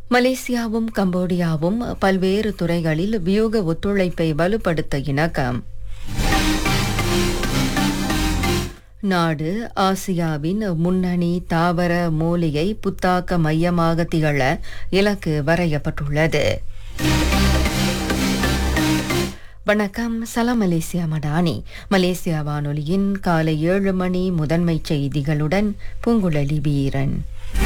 மலேசியாவும் கம்போடியாவும் பல்வேறு துறைகளில் வியூக ஒத்துழைப்பை வலுப்படுத்த இணக்கம் நாடு ஆசியாவின் முன்னணி தாவர மூலிகை புத்தாக்க மையமாக திகழ இலக்கு வரையப்பட்டுள்ளது வணக்கம் சலாம் மலேசியா மடானி மலேசியா வானொலியின் காலை ஏழு மணி முதன்மை செய்திகளுடன் பூங்குழலி வீரன்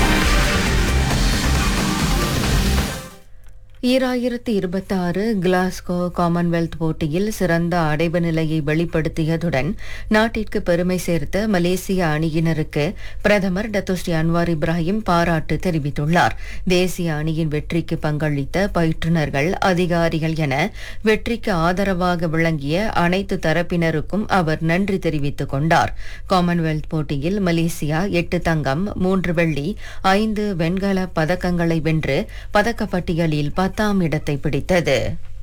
ஈராயிரத்தி இருபத்தாறு கிளாஸ்கோ காமன்வெல்த் போட்டியில் சிறந்த அடைவு நிலையை வெளிப்படுத்தியதுடன் நாட்டிற்கு பெருமை சேர்த்த மலேசிய அணியினருக்கு பிரதமர் டத்தோஸ்ரீ அன்வார் இப்ராஹிம் பாராட்டு தெரிவித்துள்ளார் தேசிய அணியின் வெற்றிக்கு பங்களித்த பயிற்றுனர்கள் அதிகாரிகள் என வெற்றிக்கு ஆதரவாக விளங்கிய அனைத்து தரப்பினருக்கும் அவர் நன்றி தெரிவித்துக் கொண்டார் காமன்வெல்த் போட்டியில் மலேசியா எட்டு தங்கம் மூன்று வெள்ளி ஐந்து வெண்கல பதக்கங்களை வென்று பதக்கப்பட்டியலில் பத்தாம் இடத்தை பிடித்தது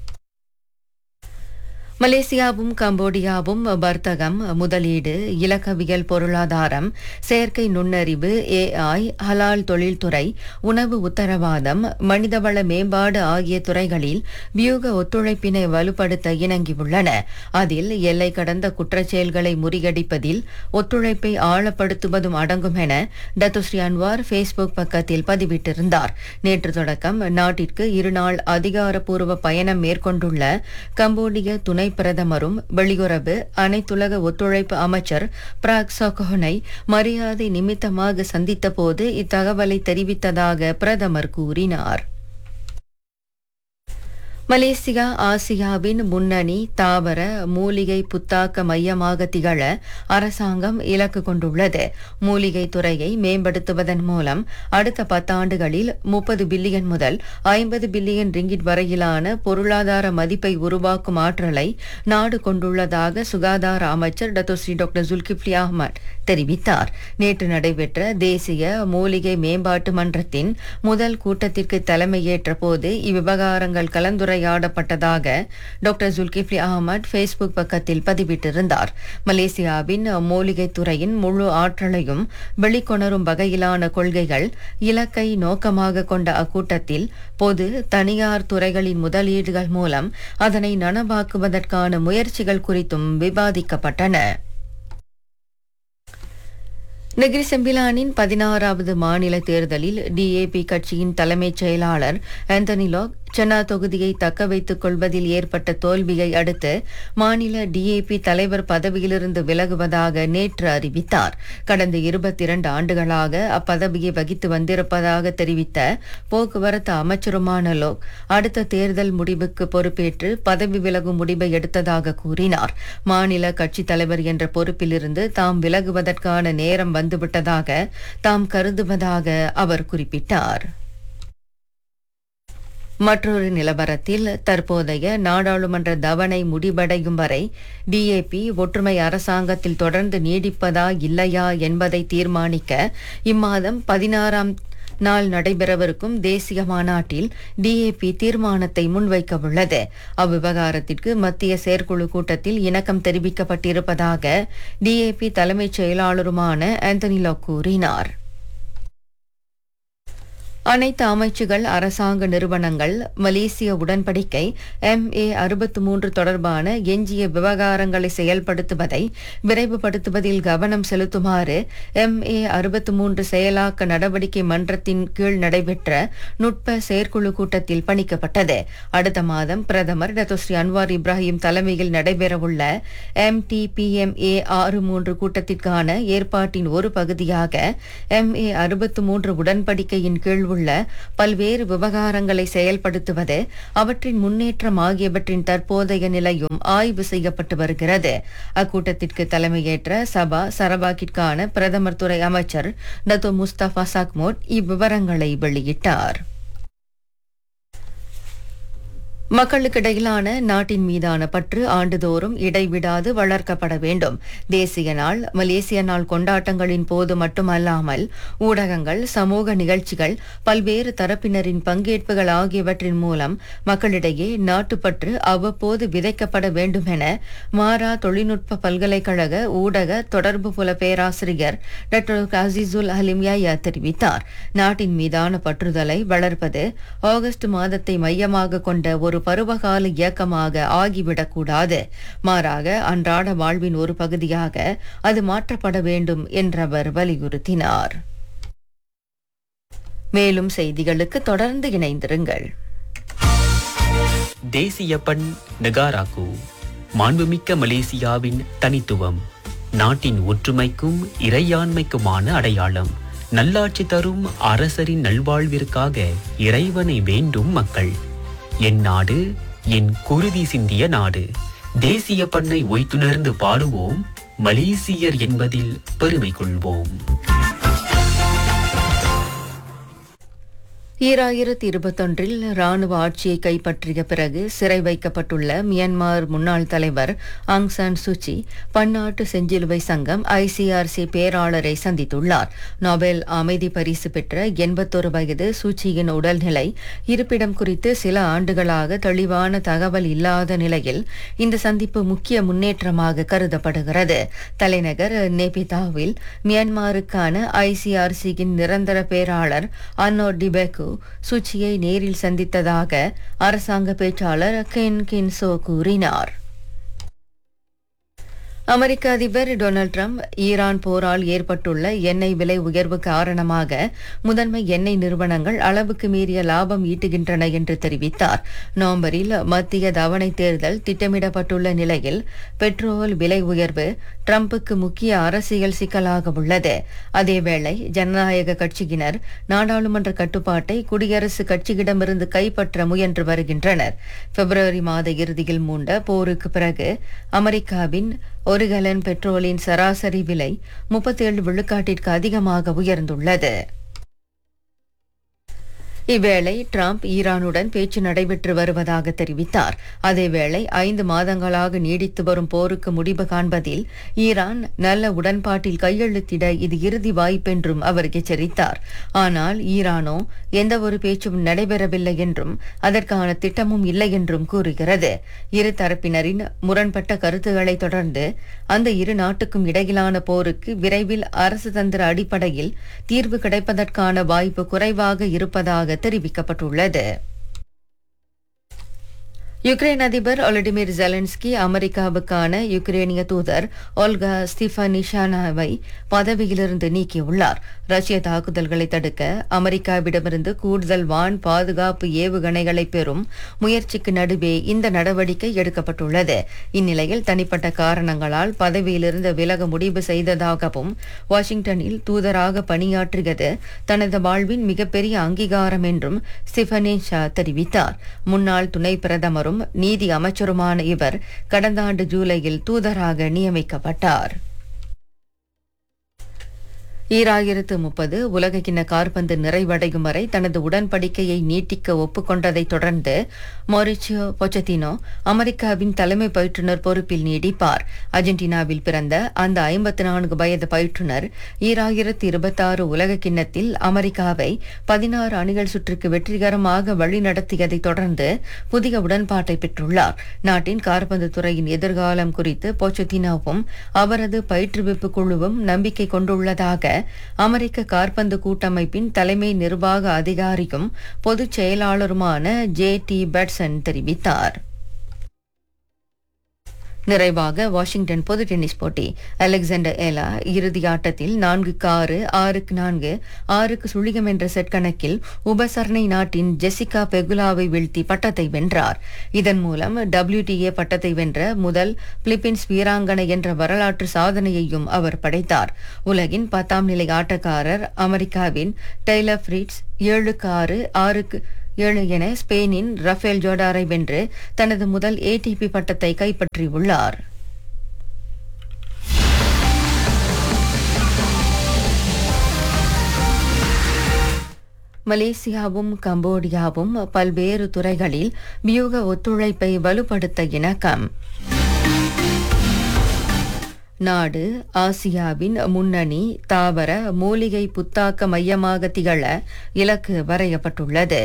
மலேசியாவும் கம்போடியாவும் வர்த்தகம் முதலீடு இலக்கவியல் பொருளாதாரம் செயற்கை நுண்ணறிவு ஏஐ ஹலால் தொழில்துறை உணவு உத்தரவாதம் மனிதவள மேம்பாடு ஆகிய துறைகளில் வியூக ஒத்துழைப்பினை வலுப்படுத்த இணங்கியுள்ளன அதில் எல்லை கடந்த குற்றச்செயல்களை முறியடிப்பதில் ஒத்துழைப்பை ஆழப்படுத்துவதும் அடங்கும் என டத்துஸ்ரீ அன்வார் ஃபேஸ்புக் பக்கத்தில் பதிவிட்டிருந்தார் நேற்று தொடக்கம் நாட்டிற்கு இருநாள் அதிகாரப்பூர்வ பயணம் மேற்கொண்டுள்ள கம்போடிய துணை பிரதமரும் வெளியுறவு அனைத்துலக ஒத்துழைப்பு அமைச்சர் பிராக் சோகோனை மரியாதை நிமித்தமாக சந்தித்தபோது இத்தகவலை தெரிவித்ததாக பிரதமர் கூறினார் மலேசியா ஆசியாவின் முன்னணி தாவர மூலிகை புத்தாக்க மையமாக திகழ அரசாங்கம் இலக்கு கொண்டுள்ளது மூலிகை துறையை மேம்படுத்துவதன் மூலம் அடுத்த பத்தாண்டுகளில் முப்பது பில்லியன் முதல் ஐம்பது பில்லியன் ரிங்கிட் வரையிலான பொருளாதார மதிப்பை உருவாக்கும் ஆற்றலை நாடு கொண்டுள்ளதாக சுகாதார அமைச்சர் டத்தோஸ்ரீ டாக்டர் ஜுல்கிப்லி அஹ்மத் தெரிவித்தார் நேற்று நடைபெற்ற தேசிய மூலிகை மேம்பாட்டு மன்றத்தின் முதல் கூட்டத்திற்கு தலைமையேற்ற போது இவ்விவகாரங்கள் கலந்துரையாடப்பட்டதாக டாக்டர் ஜுல்கிப்லி அகமது ஃபேஸ்புக் பக்கத்தில் பதிவிட்டிருந்தார் மலேசியாவின் மூலிகை துறையின் முழு ஆற்றலையும் வெளிக்கொணரும் வகையிலான கொள்கைகள் இலக்கை நோக்கமாக கொண்ட அக்கூட்டத்தில் பொது தனியார் துறைகளின் முதலீடுகள் மூலம் அதனை நனவாக்குவதற்கான முயற்சிகள் குறித்தும் விவாதிக்கப்பட்டன நெகிரி செம்பிலானின் பதினாறாவது மாநில தேர்தலில் டிஏபி கட்சியின் தலைமைச் செயலாளர் ஆந்தனி லாக் சென்னா தொகுதியை தக்க வைத்துக் கொள்வதில் ஏற்பட்ட தோல்வியை அடுத்து மாநில டிஏபி தலைவர் பதவியிலிருந்து விலகுவதாக நேற்று அறிவித்தார் கடந்த இருபத்தி இரண்டு ஆண்டுகளாக அப்பதவியை வகித்து வந்திருப்பதாக தெரிவித்த போக்குவரத்து அமைச்சருமான லோக் அடுத்த தேர்தல் முடிவுக்கு பொறுப்பேற்று பதவி விலகும் முடிவை எடுத்ததாக கூறினார் மாநில கட்சித் தலைவர் என்ற பொறுப்பிலிருந்து தாம் விலகுவதற்கான நேரம் வந்துவிட்டதாக தாம் கருதுவதாக அவர் குறிப்பிட்டார் மற்றொரு நிலவரத்தில் தற்போதைய நாடாளுமன்ற தவணை முடிவடையும் வரை டிஏபி ஒற்றுமை அரசாங்கத்தில் தொடர்ந்து நீடிப்பதா இல்லையா என்பதை தீர்மானிக்க இம்மாதம் பதினாறாம் நாள் நடைபெறவிருக்கும் தேசிய மாநாட்டில் டிஏபி தீர்மானத்தை முன்வைக்க உள்ளது அவ்விவகாரத்திற்கு மத்திய செயற்குழு கூட்டத்தில் இணக்கம் தெரிவிக்கப்பட்டிருப்பதாக டிஏபி தலைமைச் செயலாளருமான ஆந்தனி லாக் கூறினார் அனைத்து அமைச்சுகள் அரசாங்க நிறுவனங்கள் மலேசிய உடன்படிக்கை எம்ஏ அறுபத்து மூன்று தொடர்பான எஞ்சிய விவகாரங்களை செயல்படுத்துவதை விரைவுபடுத்துவதில் கவனம் செலுத்துமாறு எம்ஏ அறுபத்து மூன்று செயலாக்க நடவடிக்கை மன்றத்தின் கீழ் நடைபெற்ற நுட்ப செயற்குழு கூட்டத்தில் பணிக்கப்பட்டது அடுத்த மாதம் பிரதமர் டத்தோஸ்ரீ அன்வார் இப்ராஹிம் தலைமையில் நடைபெறவுள்ள எம்டிபிஎம்ஏ ஆறு மூன்று கூட்டத்திற்கான ஏற்பாட்டின் ஒரு பகுதியாக எம்ஏ அறுபத்து மூன்று உடன்படிக்கையின் கீழ் உள்ள பல்வேறு விவகாரங்களை செயல்படுத்துவது அவற்றின் முன்னேற்றம் ஆகியவற்றின் தற்போதைய நிலையும் ஆய்வு செய்யப்பட்டு வருகிறது அக்கூட்டத்திற்கு தலைமையேற்ற சபா சரபாக்கிற்கான பிரதமர் துறை அமைச்சர் டத்தோ முஸ்தபா சக்மோட் இவ்விவரங்களை வெளியிட்டார் மக்களுக்கிடையிலான நாட்டின் மீதான பற்று ஆண்டுதோறும் இடைவிடாது வளர்க்கப்பட வேண்டும் தேசிய நாள் மலேசிய நாள் கொண்டாட்டங்களின் போது மட்டுமல்லாமல் ஊடகங்கள் சமூக நிகழ்ச்சிகள் பல்வேறு தரப்பினரின் பங்கேற்புகள் ஆகியவற்றின் மூலம் மக்களிடையே நாட்டுப்பற்று அவ்வப்போது விதைக்கப்பட வேண்டும் என மாரா தொழில்நுட்ப பல்கலைக்கழக ஊடக தொடர்பு புல பேராசிரியர் டாக்டர் அசிசுல் ஹலிம்யாயா தெரிவித்தார் நாட்டின் மீதான பற்றுதலை வளர்ப்பது ஆகஸ்ட் மாதத்தை மையமாக கொண்ட ஒரு பருவகால இயக்கமாக ஆகிவிடக்கூடாது மாறாக அன்றாட வாழ்வின் ஒரு பகுதியாக அது மாற்றப்பட வேண்டும் என்றவர் வலியுறுத்தினார் மேலும் செய்திகளுக்கு தொடர்ந்து இணைந்திருங்கள் தேசிய பண் நெகாராக்கு மாண்புமிக்க மலேசியாவின் தனித்துவம் நாட்டின் ஒற்றுமைக்கும் இறையாண்மைக்குமான அடையாளம் நல்லாட்சி தரும் அரசரின் நல்வாழ்விற்காக இறைவனை வேண்டும் மக்கள் என் நாடு என் குருதி சிந்திய நாடு தேசிய பண்ணை ஒய்த்துணர்ந்து பாடுவோம் மலேசியர் என்பதில் பெருமை கொள்வோம் ஈராயிரத்தி இருபத்தொன்றில் ராணுவ ஆட்சியை கைப்பற்றிய பிறகு சிறை வைக்கப்பட்டுள்ள மியான்மர் முன்னாள் தலைவர் ஆங் சான் சூச்சி பன்னாட்டு செஞ்சிலுவை சங்கம் ஐசிஆர்சி பேராளரை சந்தித்துள்ளார் நோபல் அமைதி பரிசு பெற்ற எண்பத்தொரு வயது சூச்சியின் உடல்நிலை இருப்பிடம் குறித்து சில ஆண்டுகளாக தெளிவான தகவல் இல்லாத நிலையில் இந்த சந்திப்பு முக்கிய முன்னேற்றமாக கருதப்படுகிறது தலைநகர் நேபிதாவில் மியான்மருக்கான ஐசிஆர்சியின் நிரந்தர பேராளர் அன்னோ டிபெக்கு சூச்சியை நேரில் சந்தித்ததாக அரசாங்க பேச்சாளர் கென் கின்சோ கூறினார் அமெரிக்க அதிபர் டொனால்ட் ட்ரம்ப் ஈரான் போரால் ஏற்பட்டுள்ள எண்ணெய் விலை உயர்வு காரணமாக முதன்மை எண்ணெய் நிறுவனங்கள் அளவுக்கு மீறிய லாபம் ஈட்டுகின்றன என்று தெரிவித்தார் நவம்பரில் மத்திய தவணை தேர்தல் திட்டமிடப்பட்டுள்ள நிலையில் பெட்ரோல் விலை உயர்வு ட்ரம்புக்கு முக்கிய அரசியல் சிக்கலாக உள்ளது அதேவேளை ஜனநாயக கட்சியினர் நாடாளுமன்ற கட்டுப்பாட்டை குடியரசுக் கட்சியிடமிருந்து கைப்பற்ற முயன்று வருகின்றனர் பிப்ரவரி மாத இறுதியில் மூண்ட போருக்கு பிறகு அமெரிக்காவின் ஒரு கலன் பெட்ரோலின் சராசரி விலை முப்பத்தேழு விழுக்காட்டிற்கு அதிகமாக உயர்ந்துள்ளது இவ்வேளை டிரம்ப் ஈரானுடன் பேச்சு நடைபெற்று வருவதாக தெரிவித்தார் அதேவேளை ஐந்து மாதங்களாக நீடித்து வரும் போருக்கு முடிவு காண்பதில் ஈரான் நல்ல உடன்பாட்டில் கையெழுத்திட இது இறுதி வாய்ப்பென்றும் அவர் எச்சரித்தார் ஆனால் ஈரானோ எந்தவொரு பேச்சும் நடைபெறவில்லை என்றும் அதற்கான திட்டமும் இல்லை என்றும் கூறுகிறது இரு தரப்பினரின் முரண்பட்ட கருத்துக்களை தொடர்ந்து அந்த இரு நாட்டுக்கும் இடையிலான போருக்கு விரைவில் அரசு தந்திர அடிப்படையில் தீர்வு கிடைப்பதற்கான வாய்ப்பு குறைவாக இருப்பதாக தெரிவிக்கப்பட்டுள்ளது யுக்ரைன் அதிபர் ஒலடிமிர் ஜெலன்ஸ்கி அமெரிக்காவுக்கான யுக்ரேனிய தூதர் ஒல்கா ஸ்டிஃபனிஷானாவை பதவியிலிருந்து நீக்கியுள்ளார் ரஷ்ய தாக்குதல்களை தடுக்க அமெரிக்காவிடமிருந்து கூடுதல் வான் பாதுகாப்பு ஏவுகணைகளை பெறும் முயற்சிக்கு நடுவே இந்த நடவடிக்கை எடுக்கப்பட்டுள்ளது இந்நிலையில் தனிப்பட்ட காரணங்களால் பதவியிலிருந்து விலக முடிவு செய்ததாகவும் வாஷிங்டனில் தூதராக பணியாற்றியது தனது வாழ்வின் மிகப்பெரிய அங்கீகாரம் என்றும் ஸ்டிஃபனிஷா தெரிவித்தார் முன்னாள் துணை பிரதமரும் நீதி அமைச்சருமான இவர் கடந்த ஆண்டு ஜூலையில் தூதராக நியமிக்கப்பட்டார் ஈராயிரத்து முப்பது உலகக்கிண்ண காற்பந்து நிறைவடையும் வரை தனது உடன்படிக்கையை நீட்டிக்க ஒப்புக்கொண்டதைத் தொடர்ந்து மொரிச்சியோ பொச்சத்தினோ அமெரிக்காவின் தலைமை பயிற்றுனர் பொறுப்பில் நீடிப்பார் அர்ஜென்டினாவில் பிறந்த அந்த ஐம்பத்தி நான்கு வயது பயிற்றுனர் ஈராயிரத்து இருபத்தாறு உலகக்கிண்ணத்தில் அமெரிக்காவை பதினாறு அணிகள் சுற்றுக்கு வெற்றிகரமாக வழிநடத்தியதைத் தொடர்ந்து புதிய உடன்பாட்டை பெற்றுள்ளார் நாட்டின் காற்பந்து துறையின் எதிர்காலம் குறித்து பொச்சத்தினோவும் அவரது பயிற்றுவிப்பு குழுவும் நம்பிக்கை கொண்டுள்ளதாக அமெரிக்க காற்பந்து கூட்டமைப்பின் தலைமை நிர்வாக அதிகாரியும் பொதுச் செயலாளருமான ஜே டி பெட்சன் தெரிவித்தார் நிறைவாக வாஷிங்டன் பொது டென்னிஸ் போட்டி அலெக்சாண்டர் ஏலா இறுதி ஆட்டத்தில் நான்குக்கு ஆறு ஆறுக்கு நான்கு ஆறுக்கு சுழிகம் என்ற செட் கணக்கில் உபசரணை நாட்டின் ஜெசிகா பெகுலாவை வீழ்த்தி பட்டத்தை வென்றார் இதன் மூலம் WTA பட்டத்தை வென்ற முதல் பிலிப்பீன்ஸ் வீராங்கனை என்ற வரலாற்று சாதனையையும் அவர் படைத்தார் உலகின் பத்தாம் நிலை ஆட்டக்காரர் அமெரிக்காவின் டெய்லர் ஃப்ரீட்ஸ் ஏழுக்கு ஆறு ஆறுக்கு ஏழு என ஸ்பெயினின் ரஃபேல் ஜோடாரை வென்று தனது முதல் ஏடிபி பட்டத்தை கைப்பற்றியுள்ளார் மலேசியாவும் கம்போடியாவும் பல்வேறு துறைகளில் வியூக ஒத்துழைப்பை வலுப்படுத்த இணக்கம் நாடு ஆசியாவின் முன்னணி தாவர மூலிகை புத்தாக்க மையமாக திகழ இலக்கு வரையப்பட்டுள்ளது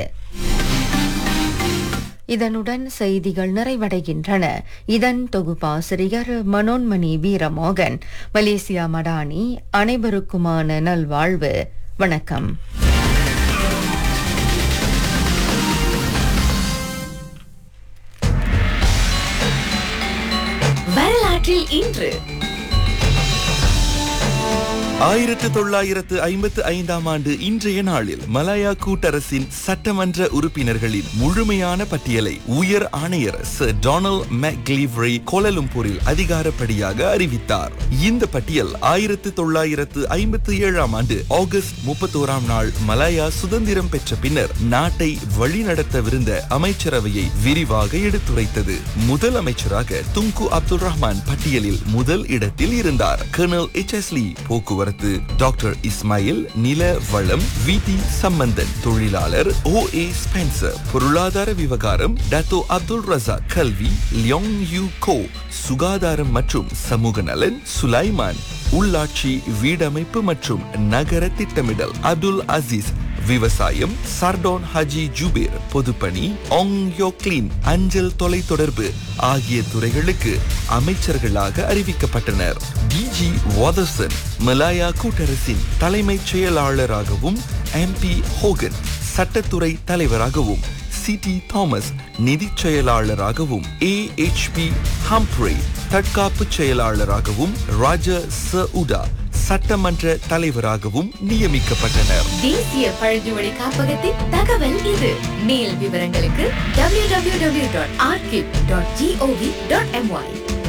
இதனுடன் செய்திகள் நிறைவடைகின்றன இதன் தொகுப்பாசிரியர் மனோன்மணி வீரமோகன் மலேசியா மடானி அனைவருக்குமான நல்வாழ்வு வணக்கம் வரலாற்றில் இன்று ஆயிரத்து தொள்ளாயிரத்து ஐம்பத்து ஐந்தாம் ஆண்டு இன்றைய நாளில் மலாயா கூட்டரசின் சட்டமன்ற உறுப்பினர்களின் முழுமையான பட்டியலை உயர் ஆணையர் சர் டொனால்ட் மெக்லீவ்ரி கோலலும்பூரில் அதிகாரப்படியாக அறிவித்தார் இந்த பட்டியல் ஆயிரத்து தொள்ளாயிரத்து ஐம்பத்து ஏழாம் ஆண்டு ஆகஸ்ட் முப்பத்தோராம் நாள் மலாயா சுதந்திரம் பெற்ற பின்னர் நாட்டை வழிநடத்தவிருந்த அமைச்சரவையை விரிவாக எடுத்துரைத்தது முதல் அமைச்சராக துங்கு அப்துல் ரஹ்மான் பட்டியலில் முதல் இடத்தில் இருந்தார் கர்னல் எச் எஸ் லீ போக்குவரத்து டாக்டர் இஸ்மாயில் நில வளம் வி டி சம்பந்தன் தொழிலாளர் ஓ ஏ ஸ்பென்சர் பொருளாதார விவகாரம் டத்தோ அப்துல் ரசா கல்வி லியோங் யூ கோ சுகாதாரம் மற்றும் சமூக நலன் சுலைமான் உள்ளாட்சி வீடமைப்பு மற்றும் நகர திட்டமிடல் அப்துல் அசீஸ் விவசாயம் சர்டோன் ஹஜி ஜுபேர் பொதுப்பணி ஆங் யோக்லின் அஞ்சல் தொலைத்தொடர்பு ஆகிய துறைகளுக்கு அமைச்சர்களாக அறிவிக்கப்பட்டனர் டிஜி வாதர்சன் மலாயா கூட்டரசின் தலைமைச் செயலாளராகவும் எம்பி ஹோகன் சட்டத்துறை தலைவராகவும் சிடி தாமஸ் நிதிச் செயலாளராகவும் ஏ எச் பி ஹம்ப்ரே தற்காப்பு செயலாளராகவும் ராஜ ச உடா சட்டமன்ற தலைவராகவும் நியமிக்கப்பட்டனர் தேசிய பழங்குடி காப்பகத்தின் தகவல் இது மேல் விவரங்களுக்கு www.archive.gov.my